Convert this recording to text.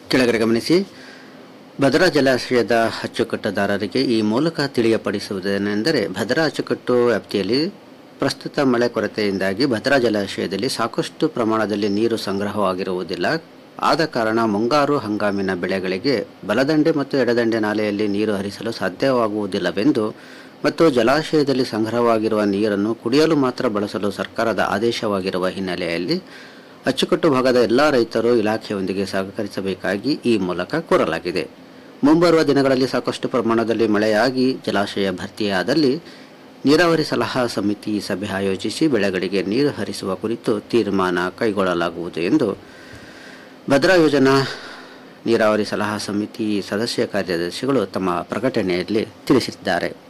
ಕೆಳಗಡೆ ಗಮನಿಸಿ ಭದ್ರಾ ಜಲಾಶಯದ ಅಚ್ಚುಕಟ್ಟುದಾರರಿಗೆ ಈ ಮೂಲಕ ತಿಳಿಯಪಡಿಸುವುದೇನೆಂದರೆ ಭದ್ರಾ ಅಚ್ಚುಕಟ್ಟು ವ್ಯಾಪ್ತಿಯಲ್ಲಿ ಪ್ರಸ್ತುತ ಮಳೆ ಕೊರತೆಯಿಂದಾಗಿ ಭದ್ರಾ ಜಲಾಶಯದಲ್ಲಿ ಸಾಕಷ್ಟು ಪ್ರಮಾಣದಲ್ಲಿ ನೀರು ಸಂಗ್ರಹವಾಗಿರುವುದಿಲ್ಲ ಆದ ಕಾರಣ ಮುಂಗಾರು ಹಂಗಾಮಿನ ಬೆಳೆಗಳಿಗೆ ಬಲದಂಡೆ ಮತ್ತು ಎಡದಂಡೆ ನಾಲೆಯಲ್ಲಿ ನೀರು ಹರಿಸಲು ಸಾಧ್ಯವಾಗುವುದಿಲ್ಲವೆಂದು ಮತ್ತು ಜಲಾಶಯದಲ್ಲಿ ಸಂಗ್ರಹವಾಗಿರುವ ನೀರನ್ನು ಕುಡಿಯಲು ಮಾತ್ರ ಬಳಸಲು ಸರ್ಕಾರದ ಆದೇಶವಾಗಿರುವ ಹಿನ್ನೆಲೆಯಲ್ಲಿ ಅಚ್ಚುಕಟ್ಟು ಭಾಗದ ಎಲ್ಲ ರೈತರು ಇಲಾಖೆಯೊಂದಿಗೆ ಸಹಕರಿಸಬೇಕಾಗಿ ಈ ಮೂಲಕ ಕೋರಲಾಗಿದೆ ಮುಂಬರುವ ದಿನಗಳಲ್ಲಿ ಸಾಕಷ್ಟು ಪ್ರಮಾಣದಲ್ಲಿ ಮಳೆಯಾಗಿ ಜಲಾಶಯ ಭರ್ತಿಯಾದಲ್ಲಿ ನೀರಾವರಿ ಸಲಹಾ ಸಮಿತಿ ಸಭೆ ಆಯೋಜಿಸಿ ಬೆಳೆಗಳಿಗೆ ನೀರು ಹರಿಸುವ ಕುರಿತು ತೀರ್ಮಾನ ಕೈಗೊಳ್ಳಲಾಗುವುದು ಎಂದು ಭದ್ರಾ ಯೋಜನಾ ನೀರಾವರಿ ಸಲಹಾ ಸಮಿತಿ ಸದಸ್ಯ ಕಾರ್ಯದರ್ಶಿಗಳು ತಮ್ಮ ಪ್ರಕಟಣೆಯಲ್ಲಿ ತಿಳಿಸಿದ್ದಾರೆ